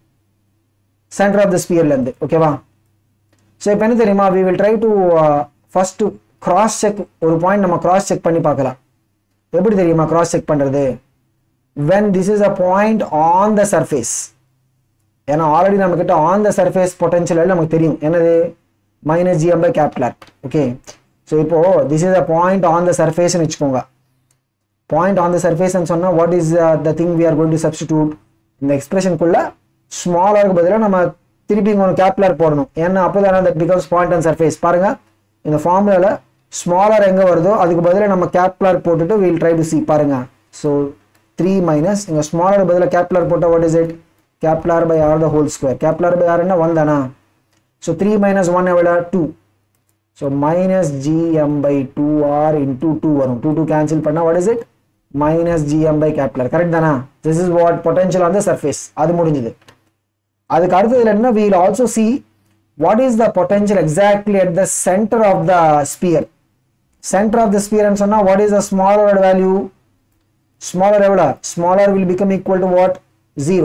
center of the ஸ்பியர்லேருந்து ஓகேவா so இப்போ என்ன தெரியுமா we will try to uh, first to cross check ஒரு point நம்ம cross check பண்ணி பார்க்கலாம் எப்படி தெரியுமா cross check பண்ணுறது when this is a point on the surface ஏன்னா ஆல்ரெடி நம்ம கிட்ட ஆன் த சர்ஃபேஸ் பொட்டன்ஷியல் நமக்கு தெரியும் என்னது minus GM by capital okay so இப்போ this is a point on the சர்ஃபேஸ்னு வச்சுக்கோங்க பாயிண்ட் ஆன் த சர்ஃபேஸ்னு சொன்னால் what is the thing we are going to substitute இந்த எக்ஸ்பிரஷனுக்குள்ள ஸ்மாலருக்கு பதிலாக நம்ம திருப்பி இங்கே ஒன்று கேப்லர் போடணும் ஏன்னா அப்போ தானே that becomes point on surface பாருங்க இந்த ஃபார்முலாவில் ஸ்மாலர் எங்கே வருதோ அதுக்கு பதிலாக நம்ம கேப்லர் போட்டுட்டு வீல் ட்ரை டு சி பாருங்க ஸோ த்ரீ மைனஸ் இங்கே ஸ்மாலர் பதிலாக கேப்லர் போட்டால் what is it capital R by R the whole square capital R by R என்ன ஒன் தானா ஸோ த்ரீ மைனஸ் ஒன் எவ்வளோ two so minus GM by two R into two வரும் two two cancel பண்ணால் what is it minus GM by capital correct தானா this is what potential on the surface அது முடிஞ்சது அதுக்கு அடுத்ததுல என்ன we'll also see what is the potential exactly at the centre of the sphere centre of the ஸ்பியர்னு சொன்னால் what is the ஸ்மாலரோட value small R எவ்வளோ small R will become equal to what zero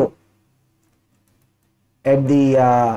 at the uh,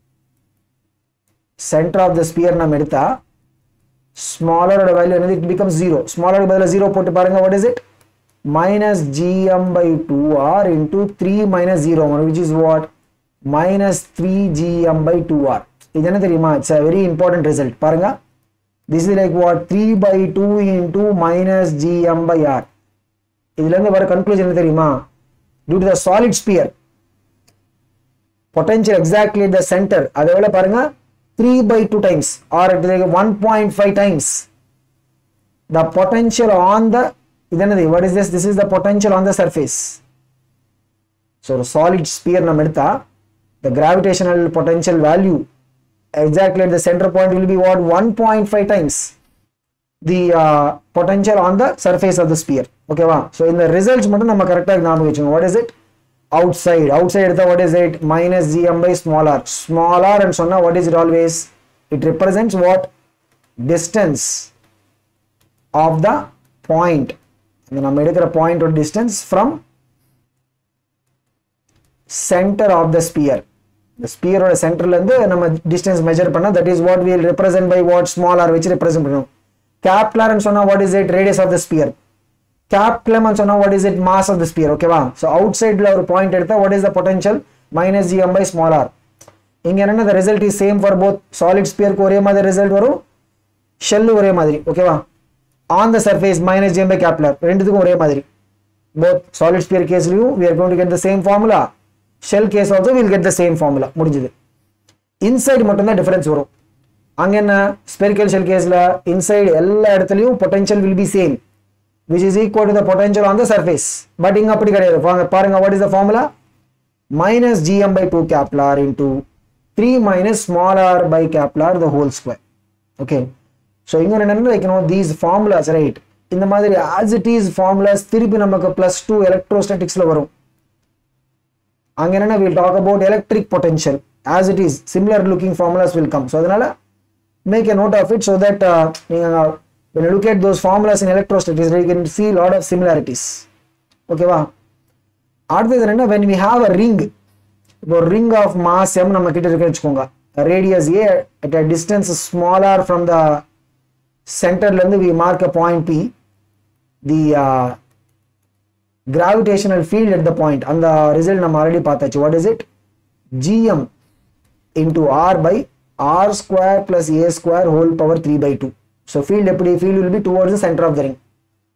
center of the sphere நம்ம எடுத்தா smaller ஓட value என்னது it becomes 0 smaller பதிலா 0 போட்டு பாருங்க what is it minus gm by 2r into 3 minus 0 which is what minus 3 gm by 2r இது என்ன தெரியுமா it's a very important result பாருங்க this is like what 3 by 2 into minus gm by r இதுல இருந்து வர conclusion என்ன தெரியுமா due to the solid sphere potential exactly at the center அதை விட பாருங்க 3 by 2 times or it is like 1.5 times the potential on the இது என்னது what is this this is the potential on the surface so ஒரு solid sphere நம்ம எடுத்தா the gravitational potential value exactly at the center point will be what 1.5 times the uh, potential on the surface of the sphere ஓகேவா so இந்த results மட்டும் நம்ம கரெக்டாக ஞாபகம் வச்சுக்கோங்க what is it outside outside எடுத்தா what is it minus gm by small r small r and சொன்னா what is it always it represents what distance of the point இந்த நம்ம எடுக்கிற point or distance from center of the sphere the sphere ஓட சென்டர்ல இருந்து நம்ம distance measure பண்ணா that is what we will represent by what small r வச்சு represent பண்ணுவோம் capital r ன்னு சொன்னா what is it radius of the sphere capital M சொன்னா what is it mass of the sphere ஓகேவா ஸோ அவுட் சைடில் ஒரு பாயிண்ட் எடுத்தா what is the potential minus GM by small R இங்கே என்னென்ன result is same for both solid ஸ்பியருக்கு ஒரே மாதிரி ரிசல்ட் வரும் ஷெல்லு ஒரே மாதிரி ஓகேவா on the surface minus GM by capital R ரெண்டுத்துக்கும் ஒரே மாதிரி போத் சாலிட் ஸ்பியர் கேஸ்லையும் we are going to get the same formula shell case also will get the same formula முடிஞ்சது இன்சைடு மட்டும்தான் டிஃபரன்ஸ் வரும் அங்கே என்ன ஸ்பெரிக்கல் ஷெல் கேஸில் இன்சைடு எல்லா இடத்துலையும் potential will be same which is equal to the potential on the surface but இங்க அப்படி கிடையாது வாங்க பாருங்க what is the formula minus gm by 2 capital R into 3 minus small r by capital R the whole square okay so இங்க என்ன வைக்கணும் these formulas right இந்த மாதிரி as it is formulas திருப்பி நமக்கு plus 2 electrostaticsல வரும் அங்க என்னன்னா we'll talk about electric potential as it is similar looking formulas will come so அதனால make a note of it so that uh, நீங்க when you look at those formulas in electrostatics you can see a lot of similarities ஓகேவா அடுத்தது என்னன்னா when we have a ring இப்போ ring of mass m நம்ம கிட்ட இருக்குன்னு வச்சுக்கோங்க radius a at a distance smaller from the centerல இருந்து we mark a point p the uh, gravitational field at the point அந்த result நம்ம ஆல்ரெடி பார்த்தாச்சு what is it gm into r by r square plus a square whole power 3 by 2 so field எப்படி field will be towards the center of the ring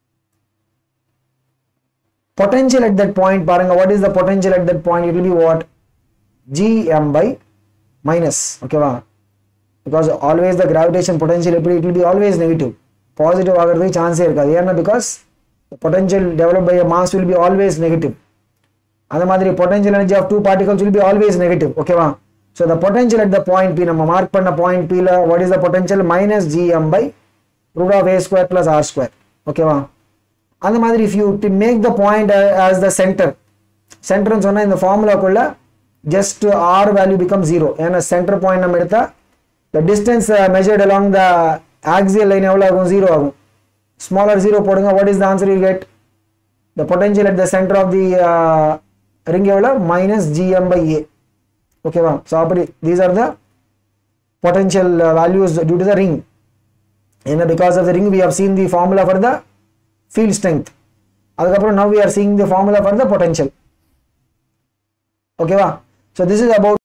potential at that point பாருங்க what is the potential at that point it will be what gm by minus ஓகேவா because always the gravitation potential எப்படி it will be always negative positive ஆகிறதுக்கு சான்ஸே இருக்காது ஏன்னா because the potential developed by a mass will be always negative அந்த மாதிரி potential energy of two particles will be always negative ஓகேவா so the potential at the point p நம்ம mark பண்ண point p ல what is the potential minus gm by root of a square plus r square ஓகேவா அந்த மாதிரி if you to make the point as the center சென்டர்னு சொன்னா இந்த ஃபார்முலாக்குள்ள just r value becomes zero ஏன்னா center point நம்ம எடுத்தா the distance uh, measured along the axial line எவ்வளவு ஆகும் ஜீரோ ஆகும் smaller zero போடுங்க what is the answer you get the potential at the center of the uh, ring எவ்வளவு minus gm by a ஓகேவா so அப்படி these are the potential values due to the ring ஏன்னா because of the ring we have seen the formula for the field strength அதுக்கப்புறம் now we are seeing the formula for the potential ஓகேவா so this is about